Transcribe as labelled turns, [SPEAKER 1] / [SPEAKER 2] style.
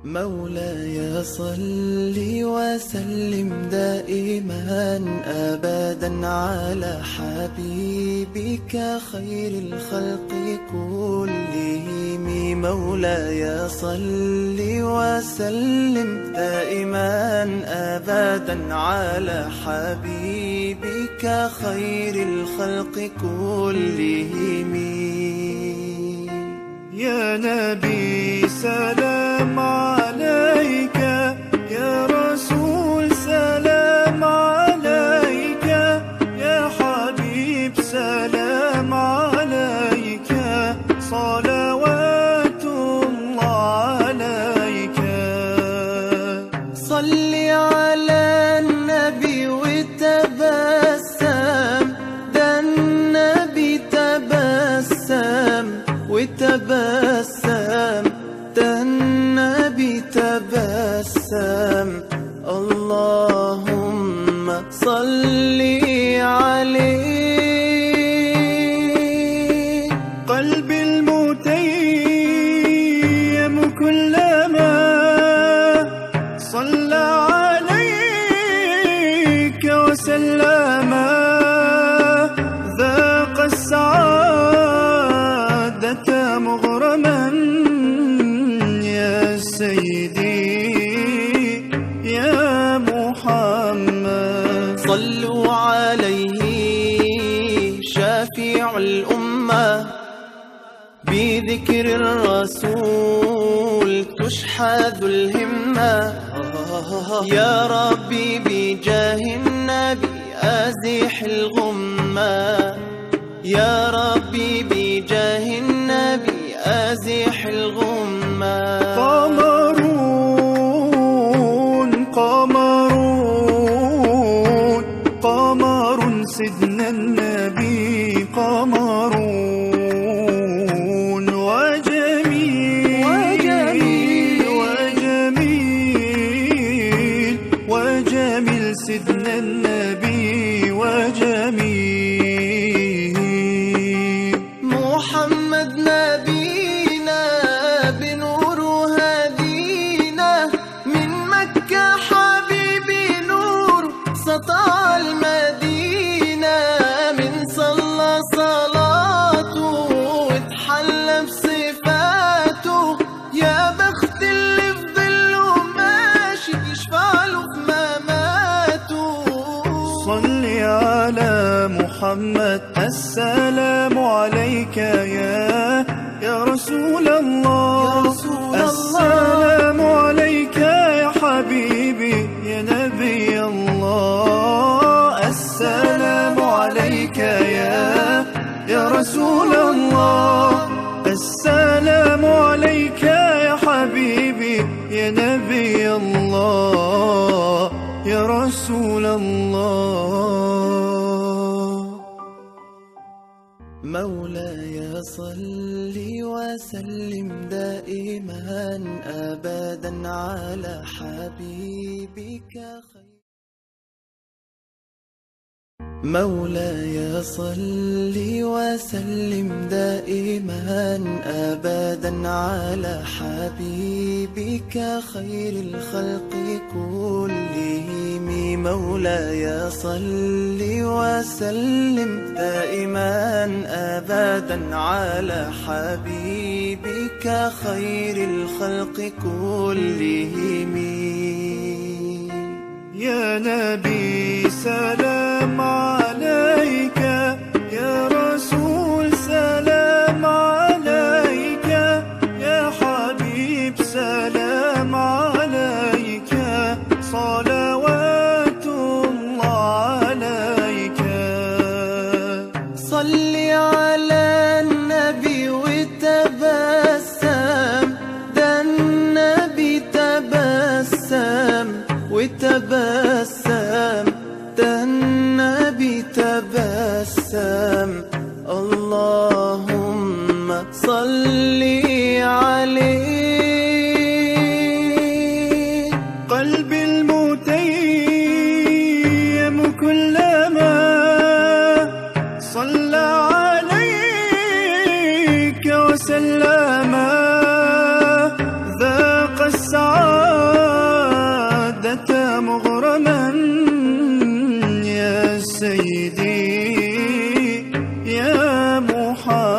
[SPEAKER 1] مولاي صل وسلم دائما ابدا على حبيبك خير الخلق كلهم مولاي صل وسلم دائما ابدا على حبيبك خير الخلق كلهم
[SPEAKER 2] يا نبي سلام عليك يا رسول سلام عليك يا حبيب سلام عليك صلوات الله عليك
[SPEAKER 1] صل على النبي وتبسم ده النبي تبسم وتبسم ده النبي تبسم اللهم صل عليه
[SPEAKER 2] قلبي المتيم كلما صلى عليك وسلم ذاق السعادة مغرما يا سيدي يا محمد
[SPEAKER 1] صلوا عليه شافع الأمة بذكر الرسول تشحذ الهمة يا ربي بجاه النبي أزح الغمة يا ربي بجاه النبي أزح الغمة
[SPEAKER 2] قمرون قمرون قمر سيدنا النبي قمرون وجميل
[SPEAKER 1] وجميل
[SPEAKER 2] وجميل وجميل سيدنا النبي وجميل
[SPEAKER 1] محمد نبينا بنور هدينا من مكة حبيبي نور سطع المدينة من صلى صلاته واتحلى بصفاته يا بخت اللي في ظله ماشي يشفع له في مماته
[SPEAKER 2] صل على محمد السلام عليك يا يا رسول الله
[SPEAKER 1] يا رسول الله.
[SPEAKER 2] السلام عليك يا حبيبي يا نبي الله السلام عليك يا يا رسول الله السلام عليك يا حبيبي يا نبي الله يا رسول الله
[SPEAKER 1] مولاي صل وسلم دائما ابدا على حبيبك خير مولاي صل وسلم دائما ابدا على حبيبك خير الخلق كلهم مولاي صل وسلم دائما ابدا على حبيبك خير الخلق كلهم
[SPEAKER 2] يا نبي سلام عليك يا رسول سلام عليك يا حبيب سلام عليك صلوات الله عليك
[SPEAKER 1] صل على النبي وتبسم ده النبي تبسم وتبسم ده النبي
[SPEAKER 2] مات مغرما يا سيدي يا محمد